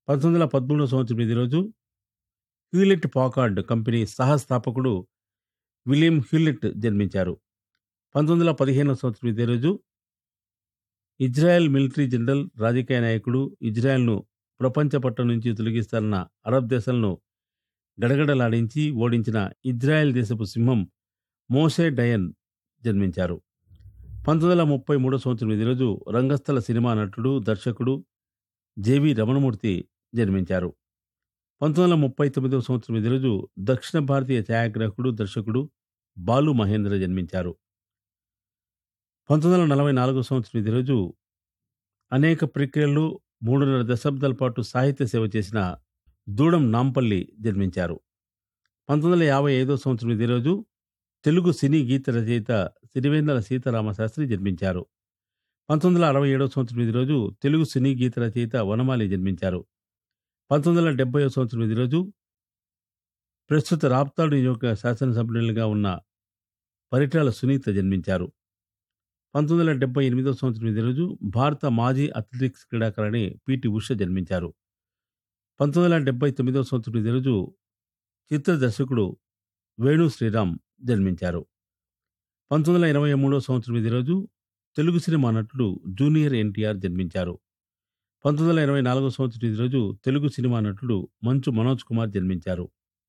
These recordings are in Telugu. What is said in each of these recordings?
పంతొమ్మిది వందల పదమూడవ సంవత్సరం ఇదే రోజు హ్యూలెట్ పాకార్డ్ కంపెనీ సహస్థాపకుడు విలియం హ్యూలెట్ జన్మించారు పంతొమ్మిది వందల పదిహేనవ సంవత్సరం ఇదే రోజు ఇజ్రాయెల్ మిలిటరీ జనరల్ రాజకీయ నాయకుడు ఇజ్రాయెల్ను ప్రపంచ పట్టం నుంచి తొలగిస్తారన్న అరబ్ దేశాలను గడగడలాడించి ఓడించిన ఇజ్రాయెల్ దేశపు సింహం మోసే డయన్ జన్మించారు పంతొమ్మిది వందల ముప్పై మూడో సంవత్సరం ఇదే రోజు రంగస్థల సినిమా నటుడు దర్శకుడు జేవి రమణమూర్తి జన్మించారు పంతొమ్మిది వందల ముప్పై తొమ్మిదవ సంవత్సరం ఇదే రోజు దక్షిణ భారతీయ ఛాయాగ్రాహకుడు దర్శకుడు బాలు మహేంద్ర జన్మించారు పంతొమ్మిది వందల నలభై నాలుగో సంవత్సరం ఇదే రోజు అనేక ప్రక్రియలు మూడున్నర దశాబ్దాల పాటు సాహిత్య సేవ చేసిన దూడం నాంపల్లి జన్మించారు పంతొమ్మిది వందల యాభై ఐదో సంవత్సరం ఇదే రోజు తెలుగు సినీ గీత రచయిత సిరివేంద్ర సీతారామ శాస్త్రి జన్మించారు పంతొమ్మిది వందల అరవై ఏడో సంవత్సరం ఇదే రోజు తెలుగు సినీ గీత రచయిత వనమాలి జన్మించారు పంతొమ్మిది వందల డెబ్బై సంవత్సరం ఇదే రోజు ప్రస్తుత రాప్తాడు నియోజక శాసనసభ్యులుగా ఉన్న పరిటాల సునీత జన్మించారు పంతొమ్మిది వందల డెబ్బై ఎనిమిదో సంవత్సరం ఇదే రోజు భారత మాజీ అథ్లెటిక్స్ క్రీడాకారిణి పిటి ఉష జన్మించారు పంతొమ్మిది వందల డెబ్బై తొమ్మిదవ సంవత్సరం ఇదే రోజు చిత్ర దర్శకుడు వేణు శ్రీరామ్ జన్మించారు పంతొమ్మిది వందల ఎనభై మూడో సంవత్సరం ఇదే రోజు తెలుగు సినిమా నటుడు జూనియర్ ఎన్టీఆర్ జన్మించారు పంతొమ్మిది వందల ఎనభై నాలుగో సంవత్సరం ఇదే రోజు తెలుగు సినిమా నటుడు మంచు మనోజ్ కుమార్ జన్మించారు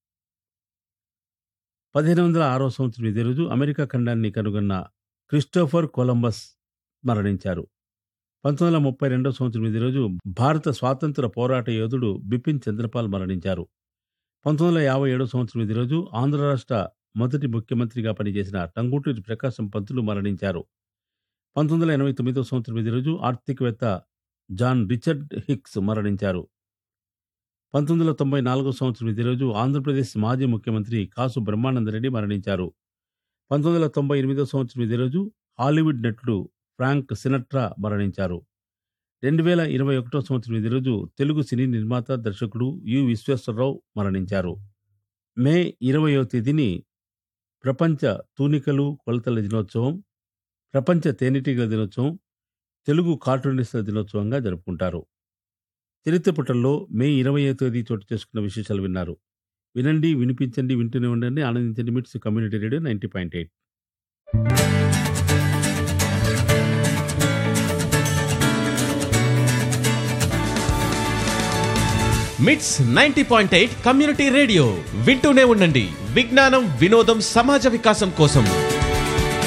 పదిహేను వందల ఆరో సంవత్సరం ఇదే రోజు అమెరికా ఖండాన్ని కనుగొన్న క్రిస్టోఫర్ కొలంబస్ మరణించారు పంతొమ్మిది వందల ముప్పై రెండో సంవత్సరం ఇదే రోజు భారత స్వాతంత్ర పోరాట యోధుడు బిపిన్ చంద్రపాల్ మరణించారు పంతొమ్మిది వందల యాభై ఏడో సంవత్సరం ఇదే రోజు ఆంధ్ర రాష్ట్ర మొదటి ముఖ్యమంత్రిగా పనిచేసిన టంగుటూరి ప్రకాశం పంతులు మరణించారు పంతొమ్మిది వందల ఎనభై తొమ్మిదో సంవత్సరం ఇదే రోజు ఆర్థికవేత్త జాన్ రిచర్డ్ హిక్స్ మరణించారు పంతొమ్మిది వందల తొంభై నాలుగో సంవత్సరం ఇదే రోజు ఆంధ్రప్రదేశ్ మాజీ ముఖ్యమంత్రి కాసు బ్రహ్మానందరెడ్డి మరణించారు పంతొమ్మిది వందల తొంభై ఎనిమిదో సంవత్సరం ఇదే రోజు హాలీవుడ్ నటుడు ఫ్రాంక్ సినట్రా మరణించారు రెండు వేల ఇరవై ఒకటో సంవత్సరం ఇదే రోజు తెలుగు సినీ నిర్మాత దర్శకుడు యు విశ్వేశ్వరరావు మరణించారు మే ఇరవయో తేదీని ప్రపంచ తూనికలు కొలతల దినోత్సవం ప్రపంచ తేనెటీగల దినోత్సవం తెలుగు కార్టూనిస్టుల దినోత్సవంగా జరుపుకుంటారు చరిత్ర పుటల్లో మే ఇరవయో తేదీ చోటు చేసుకున్న విశేషాలు విన్నారు వినండి వినిపించండి వింటూనే ఉండండి ఆనందించండి MITS community radio ninety point eight MITS ninety point eight community radio వింటూనే ఉండండి విజ్ఞానం వినోదం సమాజ వికాసం కోసం